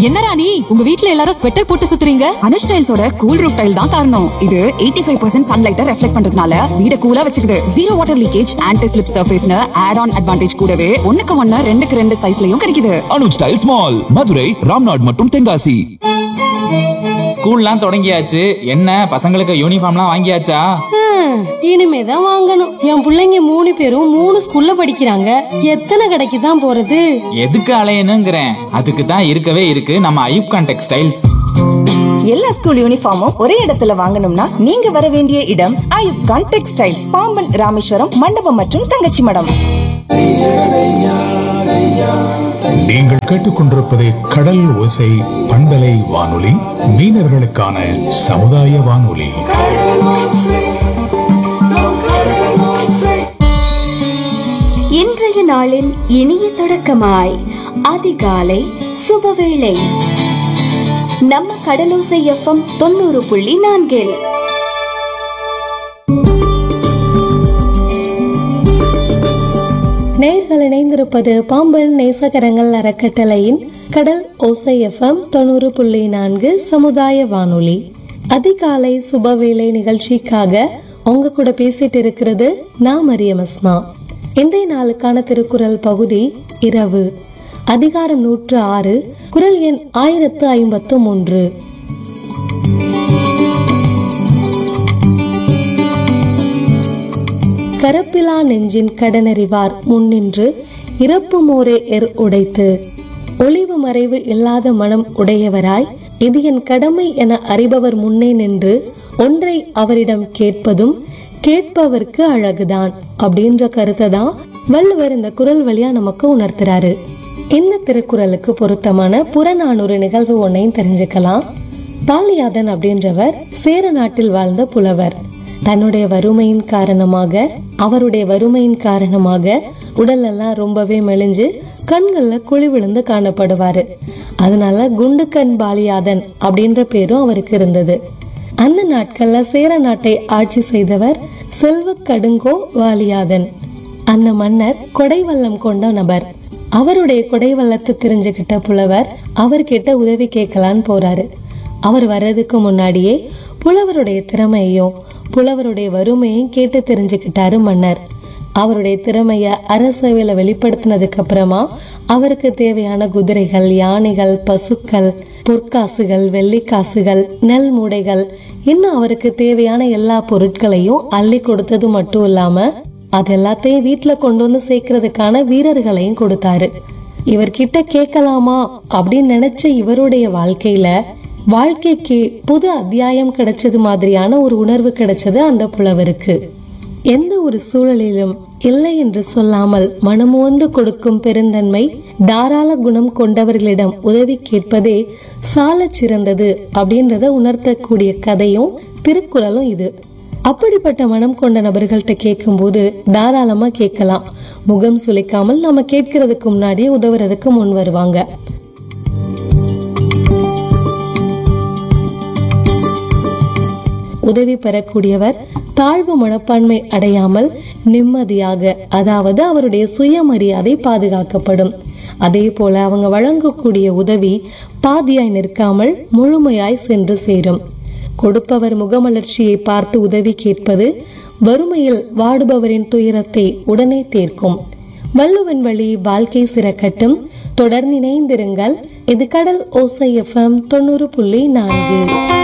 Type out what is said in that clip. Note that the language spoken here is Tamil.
என்ன ராணி உங்க வீட்ல எல்லாரும் ஸ்வெட்டர் போட்டு சுத்துறீங்க அனுஷ் டைல்ஸோட கூல் ரூஃப் டைல் தான் காரணம் இது 85% ஃபைவ் பர்சன்ட் சன்லைட்டை ரெஃப்ளெக்ட் பண்றதுனால வீட கூலா வச்சுக்குது zero water leakage anti slip சர்ஃபேஸ்னு ஆட் ஆன் அட்வான்டேஜ் கூடவே ஒண்ணுக்கு ஒண்ணு ரெண்டுக்கு ரெண்டு சைஸ்லயும் கிடைக்குது அனுஜ் டைல்ஸ் மால் மதுரை ராம்நாட் மற்றும் தென்காசி ஸ்கூல்லாம் தொடங்கியாச்சு என்ன பசங்களுக்கு யூனிஃபார்ம்லாம் வாங்கியாச்சா ஹம், இனிமேதான் வாங்கணும் என் புள்ளைங்க மூணு பேரும் மூணு ஸ்கூல்ல படிக்கிறாங்க எத்தனை கடைக்கு தான் போறது எதுக்கு அலையணுங்கிறேன் அதுக்கு தான் இருக்கவே இருக்கு நம்ம ஐயூப்கான் டெக்ஸ்டைல்ஸ் எல்லா ஸ்கூல் யூனிஃபார்மும் ஒரே இடத்துல வாங்கணும்னா நீங்க வர வேண்டிய இடம் ஐயூப் கான் டெக்ஸ்டைல்ஸ் பாம்பன் ராமேஸ்வரம் மண்டபம் மற்றும் தங்கச்சி மடம் நீங்கள் கேட்டுக்கொண்டிருப்பது கடல் ஓசை பண்பலை வானொலி மீனவர்களுக்கான சமுதாய வானொலி இன்றைய நாளின் இனிய தொடக்கமாய் அதிகாலை சுபவேளை நம்ம கடலோசை எஃப்எம் தொண்ணூறு புள்ளி நான்கில் நேர்கள் இணைந்திருப்பது பாம்பன் நேசகரங்கள் அறக்கட்டளையின் கடல் ஓசை எஃப்எம் தொண்ணூறு புள்ளி நான்கு சமுதாய வானொலி அதிகாலை சுபவேளை நிகழ்ச்சிக்காக உங்க கூட பேசிட்டு இருக்கிறது நான் மரியம் அஸ்மா இன்றைய நாளுக்கான திருக்குறள் பகுதி இரவு அதிகாரம் நூற்று ஆறு குரல் எண் ஆயிரத்து ஐம்பத்து மூன்று கரப்பிலா நெஞ்சின் கடனறிவார் முன்னின்று இறப்பு மோரே எர் உடைத்து ஒளிவு மறைவு இல்லாத மனம் உடையவராய் இது என் கடமை என அறிபவர் முன்னே நின்று ஒன்றை அவரிடம் கேட்பதும் கேட்பவர்க்கு அழகுதான் அப்படின்ற கருத்தை தான் வள்ளுவர் இந்த குரல் வழியா நமக்கு உணர்த்துறாரு இந்த திருக்குறளுக்கு பொருத்தமான புறநானூறு நிகழ்வு ஒன்னையும் தெரிஞ்சுக்கலாம் பாலியாதன் அப்படின்றவர் சேர நாட்டில் வாழ்ந்த புலவர் தன்னுடைய வறுமையின் காரணமாக அவருடைய வறுமையின் காரணமாக உடல் எல்லாம் ரொம்பவே மெலிஞ்சு கண்கள்ல குழி விழுந்து காணப்படுவாரு அதனால குண்டுக்கண் பாலியாதன் அப்படின்ற பேரும் அவருக்கு இருந்தது அந்த நாட்கள்ல சேர நாட்டை ஆட்சி செய்தவர் செல்வ கடுங்கோ வாலியாதன் அந்த மன்னர் கொடைவல்லம் கொண்ட நபர் அவருடைய கொடைவல்லத்தை தெரிஞ்சுக்கிட்ட புலவர் அவர்கிட்ட உதவி கேட்கலான்னு போறாரு அவர் வர்றதுக்கு முன்னாடியே புலவருடைய திறமையையும் புலவருடைய வறுமையும் கேட்டு தெரிஞ்சுக்கிட்டாரு மன்னர் அவருடைய திறமைய அரசவையில வெளிப்படுத்தினதுக்கு அப்புறமா அவருக்கு தேவையான குதிரைகள் யானைகள் பசுக்கள் பொற்காசுகள் வெள்ளிக்காசுகள் நெல் மூடைகள் இன்னும் அவருக்கு தேவையான எல்லா பொருட்களையும் அள்ளி கொடுத்தது மட்டும் இல்லாம அது எல்லாத்தையும் வீட்டுல கொண்டு வந்து சேர்க்கறதுக்கான வீரர்களையும் கொடுத்தாரு இவர்கிட்ட கேட்கலாமா அப்படின்னு நினைச்ச இவருடைய வாழ்க்கையில வாழ்க்கைக்கு புது அத்தியாயம் கிடைச்சது மாதிரியான ஒரு உணர்வு கிடைச்சது அந்த புலவருக்கு எந்த ஒரு சூழலிலும் இல்லை என்று சொல்லாமல் மனமுவந்து கொடுக்கும் பெருந்தன்மை தாராள குணம் கொண்டவர்களிடம் உதவி கேட்பதே சாலச் சிறந்தது அப்படின்றத உணர்த்தக்கூடிய கதையும் திருக்குறளும் இது அப்படிப்பட்ட மனம் கொண்ட நபர்கள்ட்ட கேட்கும்போது தாராளமா கேட்கலாம் முகம் சுளிக்காமல் நம்ம கேட்கறதுக்கு முன்னாடியே உதவுறதுக்கு முன் வருவாங்க உதவி பெறக்கூடியவர் தாழ்வு மனப்பான்மை அடையாமல் நிம்மதியாக அதாவது அவருடைய சுயமரியாதை பாதுகாக்கப்படும் அதே போல அவங்க வழங்கக்கூடிய உதவி பாதியாய் நிற்காமல் முழுமையாய் சென்று சேரும் கொடுப்பவர் முகமலர்ச்சியை பார்த்து உதவி கேட்பது வறுமையில் வாடுபவரின் துயரத்தை உடனே தீர்க்கும் வள்ளுவன் வழி வாழ்க்கை சிறக்கட்டும் தொடர்ந்து இணைந்திருங்கள் இது கடல் ஓசை எஃப்எம் தொண்ணூறு புள்ளி நான்கு